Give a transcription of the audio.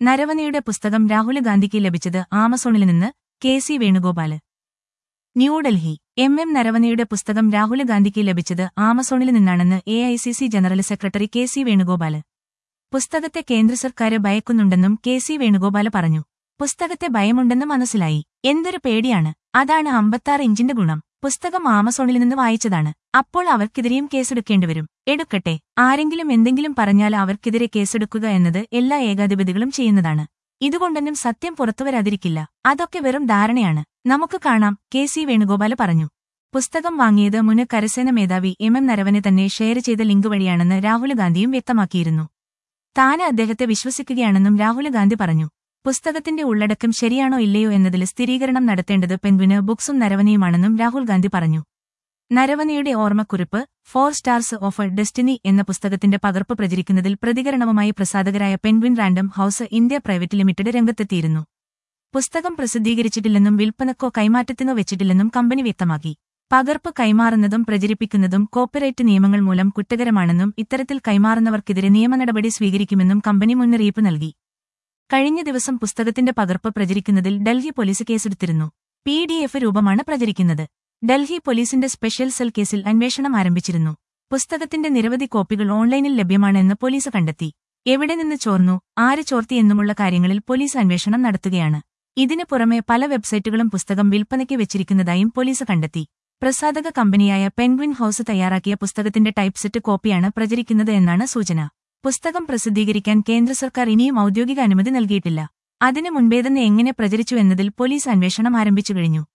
നരവനയുടെ പുസ്തകം രാഹുൽ ഗാന്ധിക്ക് ലഭിച്ചത് ആമസോണിൽ നിന്ന് K C Venugopal New Delhi M M നരവനയുടെ പുസ്തകം രാഹുൽ ഗാന്ധിക്ക് ലഭിച്ചത് ആമസോണിൽ നിന്നാണെന്ന് A I C C general secretary K C Venugopal പുസ്തകത്തെ കേന്ദ്ര സർക്കാര് ഭയക്കുന്നുണ്ടെന്നും കെ സി വേണുഗോപാല് പറഞ്ഞു പുസ്തകത്തെ ഭയമുണ്ടെന്ന് മനസ്സിലായി എന്തൊരു പേടിയാണ് അതാണ് അമ്പത്താറ് ഇഞ്ചിന്റെ ഗുണം പുസ്തകം ആമസോണിൽ നിന്ന് വായിച്ചതാണ് അപ്പോൾ അവർക്കെതിരെയും കേസെടുക്കേണ്ടിവരും എടുക്കട്ടെ ആരെങ്കിലും എന്തെങ്കിലും പറഞ്ഞാൽ അവർക്കെതിരെ കേസെടുക്കുക എന്നത് എല്ലാ ഏകാധിപതികളും ചെയ്യുന്നതാണ് ഇതുകൊണ്ടൊന്നും സത്യം പുറത്തുവരാതിരിക്കില്ല അതൊക്കെ വെറും ധാരണയാണ് നമുക്ക് കാണാം കെ സി വേണുഗോപാല് പറഞ്ഞു പുസ്തകം വാങ്ങിയത് മുൻ കരസേന മേധാവി എം എം നരവനെ തന്നെ ഷെയർ ചെയ്ത ലിങ്ക് വഴിയാണെന്ന് രാഹുൽ ഗാന്ധിയും വ്യക്തമാക്കിയിരുന്നു താന് അദ്ദേഹത്തെ വിശ്വസിക്കുകയാണെന്നും രാഹുൽ ഗാന്ധി പറഞ്ഞു പുസ്തകത്തിന്റെ ഉള്ളടക്കം ശരിയാണോ ഇല്ലയോ എന്നതിൽ സ്ഥിരീകരണം നടത്തേണ്ടത് പെൻഗ്വിന് ബുക്സും നരവനയുമാണെന്നും രാഹുൽ ഗാന്ധി പറഞ്ഞു നരവനയുടെ ഓർമ്മക്കുറിപ്പ് ഫോർ സ്റ്റാർസ് ഓഫ് ഡെസ്റ്റിനി എന്ന പുസ്തകത്തിന്റെ പകർപ്പ് പ്രചരിക്കുന്നതിൽ പ്രതികരണവുമായി പ്രസാധകരായ Penguin Random House India private limited രംഗത്തെത്തിയിരുന്നു പുസ്തകം പ്രസിദ്ധീകരിച്ചിട്ടില്ലെന്നും വിൽപ്പനക്കോ കൈമാറ്റത്തിനോ വെച്ചിട്ടില്ലെന്നും കമ്പനി വ്യക്തമാക്കി പകർപ്പ് കൈമാറുന്നതും പ്രചരിപ്പിക്കുന്നതും കോപ്പിറൈറ്റ് നിയമങ്ങൾ മൂലം കുറ്റകരമാണെന്നും ഇത്തരത്തിൽ കൈമാറുന്നവർക്കെതിരെ നിയമനടപടി സ്വീകരിക്കുമെന്നും കമ്പനി മുന്നറിയിപ്പ് നൽകി കഴിഞ്ഞ ദിവസം പുസ്തകത്തിന്റെ പകർപ്പ് പ്രചരിക്കുന്നതിൽ ഡൽഹി പോലീസ് കേസെടുത്തിരുന്നു പി ഡി എഫ് രൂപമാണ് പ്രചരിക്കുന്നത് ഡൽഹി പോലീസിന്റെ സ്പെഷ്യൽ സെൽ കേസിൽ അന്വേഷണം ആരംഭിച്ചിരുന്നു പുസ്തകത്തിന്റെ നിരവധി കോപ്പികൾ ഓൺലൈനിൽ ലഭ്യമാണെന്ന് പോലീസ് കണ്ടെത്തി എവിടെ നിന്ന് ചോർന്നു ആര് ചോർത്തി എന്നുമുള്ള കാര്യങ്ങളിൽ പോലീസ് അന്വേഷണം നടത്തുകയാണ് ഇതിനു പുറമെ പല വെബ്സൈറ്റുകളും പുസ്തകം വിൽപ്പനയ്ക്ക് വെച്ചിരിക്കുന്നതായും പോലീസ് കണ്ടെത്തി പ്രസാധക കമ്പനിയായ പെൻഗ്വിൻ ഹൌസ് തയ്യാറാക്കിയ പുസ്തകത്തിന്റെ ടൈപ്പ്സെറ്റ് കോപ്പിയാണ് പ്രചരിക്കുന്നത് എന്നാണ് സൂചന പുസ്തകം പ്രസിദ്ധീകരിക്കാൻ കേന്ദ്ര സർക്കാർ ഇനിയും ഔദ്യോഗിക അനുമതി നൽകിയിട്ടില്ല അതിനു മുൻപേ തന്നെ എങ്ങനെ പ്രചരിച്ചു എന്നതിൽ പോലീസ് അന്വേഷണം ആരംഭിച്ചു കഴിഞ്ഞു